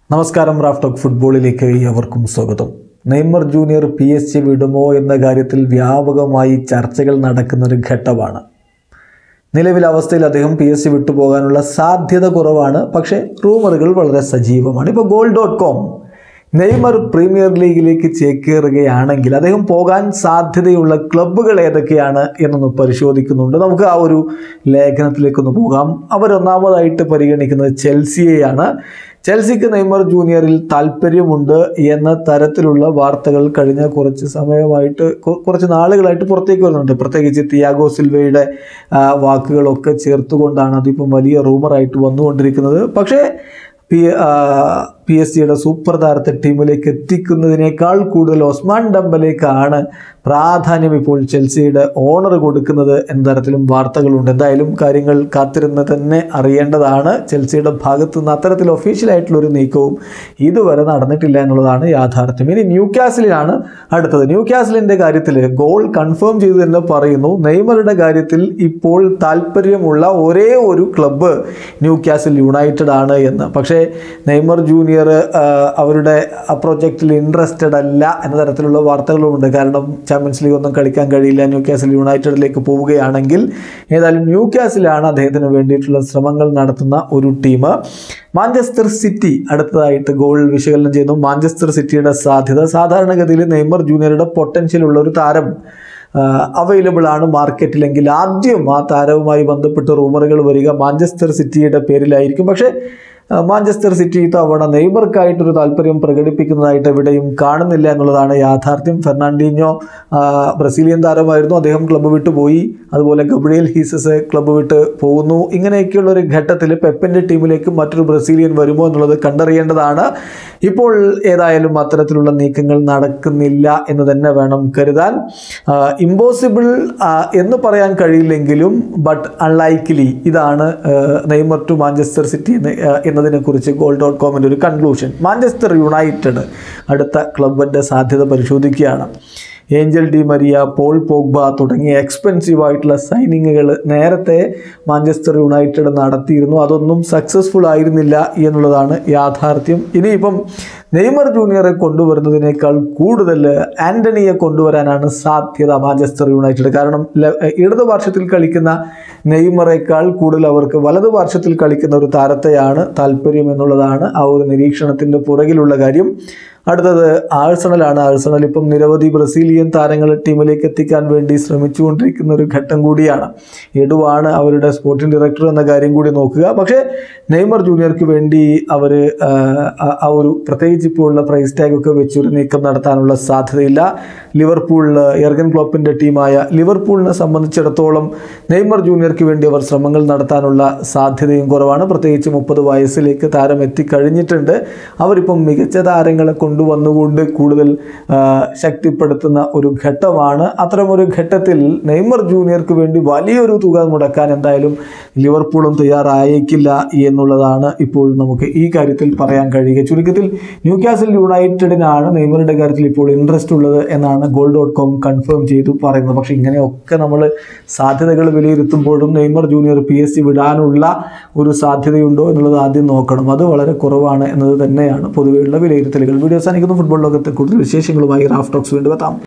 നമസ്കാരം റാഫ്റ്റോക്ക് ഫുട്ബോളിലേക്ക് ഏവർക്കും സ്വാഗതം Neymar junior P S G വിടുമോ എന്ന കാര്യത്തിൽ വ്യാപകമായി ചർച്ചകൾ നടക്കുന്ന ഒരു ഘട്ടമാണ് നിലവിലെ അവസ്ഥയിൽ അദ്ദേഹം പി എസ് സി വിട്ടുപോകാനുള്ള സാധ്യത കുറവാണ് പക്ഷേ റൂമറുകൾ വളരെ സജീവമാണ് ഇപ്പോൾ goal dot com Neymar premier ലീഗിലേക്ക് ചേക്കേറുകയാണെങ്കിൽ അദ്ദേഹം പോകാൻ സാധ്യതയുള്ള ക്ലബ്ബുകൾ ഏതൊക്കെയാണ് എന്നൊന്ന് പരിശോധിക്കുന്നുണ്ട് നമുക്ക് ആ ഒരു ലേഖനത്തിലേക്കൊന്ന് പോകാം അവരൊന്നാമതായിട്ട് പരിഗണിക്കുന്നത് ചെൽസിയെയാണ് ചെൽസിക്ക് നെയ്മർ ജൂനിയറിൽ താല്പര്യമുണ്ട് എന്ന തരത്തിലുള്ള വാർത്തകൾ കഴിഞ്ഞ കുറച്ച് സമയമായിട്ട് കു- കുറച്ച് നാളുകളായിട്ട് പുറത്തേക്ക് വരുന്നുണ്ട് പ്രത്യേകിച്ച് തിയാഗോ സിൽവയുടെ ആ, വാക്കുകളൊക്കെ ചേർത്തുകൊണ്ടാണ് അതിപ്പം വലിയ റൂമറായിട്ട് വന്നുകൊണ്ടിരിക്കുന്നത് പക്ഷേ പി പി എസ് സിയുടെ സൂപ്പർ താരത്തെ ടീമിലേക്ക് എത്തിക്കുന്നതിനേക്കാൾ കൂടുതൽ ഒസ്മാൻ ഡംബലേക്കാണ് പ്രാധാന്യം ഇപ്പോൾ ചെൽസിയുടെ ഓണർ കൊടുക്കുന്നത് എന്ന തരത്തിലും വാർത്തകളുണ്ട് എന്തായാലും കാര്യങ്ങൾ കാത്തിരുന്ന് തന്നെ അറിയേണ്ടതാണ് ചെൽസിയുടെ ഭാഗത്തു നിന്ന് അത്തരത്തിൽ ഒഫീഷ്യലായിട്ടുള്ള ഒരു നീക്കവും ഇതുവരെ നടന്നിട്ടില്ല എന്നുള്ളതാണ് യാഥാർത്ഥ്യം ഇനി ന്യൂ കാസിലാണ് അടുത്തത് ന്യൂ കാസിലിൻ്റെ കാര്യത്തിൽ ഗോൾ കൺഫേം ചെയ്തു തന്നെ പറയുന്നു നെയ്മറുടെ കാര്യത്തിൽ ഇപ്പോൾ താല്പര്യമുള്ള ഒരേ ഒരു ക്ലബ്ബ് ന്യൂ കാസിൽ യുണൈറ്റഡ് ആണ് എന്ന് പക്ഷേ നെയ്മർ ജൂനിയർ ആ, അവരുടെ ആ പ്രൊജക്റ്റിൽ ഇൻട്രസ്റ്റഡ് അല്ല എന്ന തരത്തിലുള്ള വാർത്തകളുമുണ്ട് കാരണം ചാമ്പ്യൻസ് ലീഗ് ഒന്നും കളിക്കാൻ കഴിയില്ല ന്യൂ കാസിൽ യുണൈറ്റഡിലേക്ക് പോവുകയാണെങ്കിൽ ഏതായാലും ന്യൂ കാസിലാണ് അദ്ദേഹത്തിന് വേണ്ടിയിട്ടുള്ള ശ്രമങ്ങൾ നടത്തുന്ന ഒരു ടീം മാഞ്ചസ്റ്റർ സിറ്റി അടുത്തതായിട്ട് ഗോൾ വിശകലനം ചെയ്യുന്നു മാഞ്ചസ്റ്റർ സിറ്റിയുടെ സാധ്യത സാധാരണഗതിയിൽ നെയ്മർ ജൂനിയറുടെ പൊട്ടൻഷ്യൽ ഉള്ള ഒരു താരം അവൈലബിൾ ആണ് മാർക്കറ്റിലെങ്കിൽ ആദ്യം ആ താരവുമായി ബന്ധപ്പെട്ട് റൂമറുകൾ വരിക മാഞ്ചസ്റ്റർ സിറ്റിയുടെ പേരിലായിരിക്കും പക്ഷേ ആ, മാഞ്ചസ്റ്റർ സിറ്റി ഇത്തവണ നെയ്മർക്കായിട്ടൊരു താല്പര്യം പ്രകടിപ്പിക്കുന്നതായിട്ട് എവിടെയും കാണുന്നില്ല എന്നുള്ളതാണ് യാഥാർത്ഥ്യം ഫെർണാണ്ടിഞ്ഞോ ആ, ബ്രസീലിയൻ താരമായിരുന്നു അദ്ദേഹം ക്ലബ്ബ് വിട്ടു പോയി അതുപോലെ ഗബ്രിയൽ ഹീസസ് ക്ലബ്ബ് വിട്ട് പോകുന്നു ഇങ്ങനെയൊക്കെയുള്ള ഒരു ഘട്ടത്തിൽ പെപ്പൻ്റെ ടീമിലേക്ക് മറ്റൊരു ബ്രസീലിയൻ വരുമോ എന്നുള്ളത് കണ്ടറിയേണ്ടതാണ് ഇപ്പോൾ ഏതായാലും അത്തരത്തിലുള്ള നീക്കങ്ങൾ നടക്കുന്നില്ല എന്ന് തന്നെ വേണം കരുതാൻ ഇമ്പോസിബിൾ എന്ന് പറയാൻ കഴിയില്ലെങ്കിലും ബട്ട് അൺലൈക്ലി ഇതാണ് ആ, നെയ്മർ ടു മാഞ്ചസ്റ്റർ സിറ്റി എന്ന് ആ, എന്നതിനെക്കുറിച്ച് ഗോൾ ഡോട്ട് കോമിൻ്റെ ഒരു കൺക്ലൂഷൻ മാഞ്ചസ്റ്റർ യുണൈറ്റഡ് അടുത്ത ക്ലബിൻ്റെ സാധ്യത പരിശോധിക്കുകയാണ് Angel Di Maria Paul Pogba തുടങ്ങിയ എക്സ്പെൻസീവ് ആയിട്ടുള്ള സൈനിങ്ങുകൾ നേരത്തെ മാഞ്ചസ്റ്റർ യുണൈറ്റഡ് നടത്തിയിരുന്നു അതൊന്നും സക്സസ്ഫുൾ ആയിരുന്നില്ല എന്നുള്ളതാണ് യാഥാർത്ഥ്യം ഇനിയിപ്പം നെയ്മർ ജൂനിയറെ കൊണ്ടുവരുന്നതിനേക്കാൾ കൂടുതൽ ആൻ്റണിയെ കൊണ്ടുവരാനാണ് സാധ്യത മാഞ്ചസ്റ്റർ യുണൈറ്റഡ് കാരണം ല- ഇടത് പാർശ്വത്തിൽ കളിക്കുന്ന നെയ്മറേക്കാൾ കൂടുതൽ അവർക്ക് വലത് പാർശ്വത്തിൽ കളിക്കുന്ന ഒരു താരത്തെയാണ് താല്പര്യം എന്നുള്ളതാണ് ആ ഒരു നിരീക്ഷണത്തിൻ്റെ പുറകിലുള്ള കാര്യം അടുത്തത് ആഴ്സണലാണ് ആഴ്സണൽ ഇപ്പം നിരവധി ബ്രസീലിയൻ താരങ്ങളെ ടീമിലേക്ക് എത്തിക്കാൻ വേണ്ടി ശ്രമിച്ചുകൊണ്ടിരിക്കുന്ന ഒരു ഘട്ടം കൂടിയാണ് എടുവാണ് അവരുടെ സ്പോർട്ടിംഗ് ഡയറക്ടർ എന്ന കാര്യം കൂടി നോക്കുക പക്ഷേ നെയ്മർ ജൂനിയർക്ക് വേണ്ടി അവർ ആ ഒരു പ്രത്യേകിച്ച് ഇപ്പോൾ ഉള്ള പ്രൈസ് ടാഗ് ഒക്കെ വെച്ചൊരു നീക്കം നടത്താനുള്ള സാധ്യതയില്ല ലിവർപൂളിൽ എർഗൻ ക്ലോപ്പിൻ്റെ ടീമായ ലിവർപൂളിനെ സംബന്ധിച്ചിടത്തോളം നെയ്മർ ജൂനിയർക്ക് വേണ്ടി അവർ ശ്രമങ്ങൾ നടത്താനുള്ള സാധ്യതയും കുറവാണ് പ്രത്യേകിച്ച് മുപ്പത് വയസ്സിലേക്ക് താരം എത്തിക്കഴിഞ്ഞിട്ടുണ്ട് അവരിപ്പം മികച്ച താരങ്ങളെ കൊണ്ടുവന്നുകൊണ്ട് കൂടുതൽ ആ, ശക്തിപ്പെടുത്തുന്ന ഒരു ഘട്ടമാണ് അത്തരമൊരു ഘട്ടത്തിൽ നെയ്മർ ജൂനിയർക്ക് വേണ്ടി വലിയൊരു തുക മുടക്കാൻ എന്തായാലും ലിവർപൂളും തയ്യാറായേക്കില്ല എന്നുള്ളതാണ് ഇപ്പോൾ നമുക്ക് ഈ കാര്യത്തിൽ പറയാൻ കഴിയുക ചുരുക്കത്തിൽ ന്യൂ കാസിൽ യുണൈറ്റഡിനാണ് നെയ്മറുടെ കാര്യത്തിൽ ഇപ്പോൾ ഇൻട്രസ്റ്റ് ഉള്ളത് എന്നാണ് ഗോൾ ഡോട്ട് കോം കൺഫേം ചെയ്തു പറയുന്നത് പക്ഷേ ഇങ്ങനെയൊക്കെ നമ്മൾ സാധ്യതകൾ വിലയിരുത്തുമ്പോഴും Neymar junior P S C വിടാനുള്ള ഒരു സാധ്യതയുണ്ടോ എന്നുള്ളത് ആദ്യം നോക്കണം അത് വളരെ കുറവാണ് എന്നത് തന്നെയാണ് പൊതുവെയുള്ള വിലയിരുത്തലുകൾ വീഡിയോ അവസാനിക്കുന്നു ഫുട്ബോൾ ലോകത്തെ കൂടുതൽ വിശേഷങ്ങളുമായി റാഫ് ടോക്സ് വീണ്ടും എത്താം